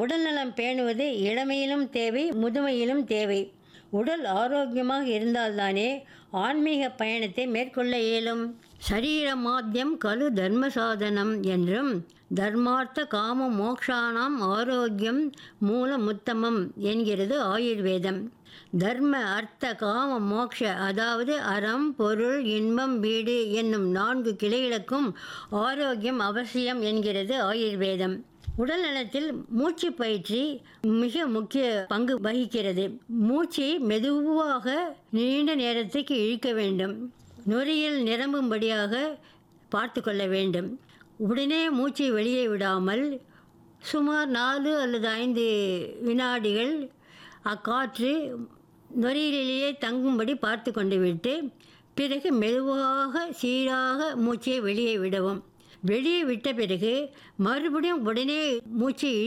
உடல்நலம் பேணுவது இளமையிலும் தேவை முதுமையிலும் தேவை உடல் ஆரோக்கியமாக இருந்தால்தானே ஆன்மீக பயணத்தை மேற்கொள்ள இயலும் சரீரமாத்தியம் கலு தர்ம சாதனம் என்றும் தர்மார்த்த காம மோக்ஷானாம் ஆரோக்கியம் மூலமுத்தமம் என்கிறது ஆயுர்வேதம் தர்ம அர்த்த காம மோக்ஷ அதாவது அறம் பொருள் இன்பம் வீடு என்னும் நான்கு கிளைகளுக்கும் ஆரோக்கியம் அவசியம் என்கிறது ஆயுர்வேதம் உடல் நலத்தில் மூச்சு பயிற்சி மிக முக்கிய பங்கு வகிக்கிறது மூச்சை மெதுவாக நீண்ட நேரத்துக்கு இழுக்க வேண்டும் நுரையில் நிரம்பும்படியாக பார்த்து கொள்ள வேண்டும் உடனே மூச்சை வெளியே விடாமல் சுமார் நாலு அல்லது ஐந்து வினாடிகள் அக்காற்று நுரையிலேயே தங்கும்படி பார்த்து கொண்டு விட்டு பிறகு மெதுவாக சீராக மூச்சை வெளியே விடவும் வெளியே விட்ட பிறகு மறுபடியும் உடனே மூச்சை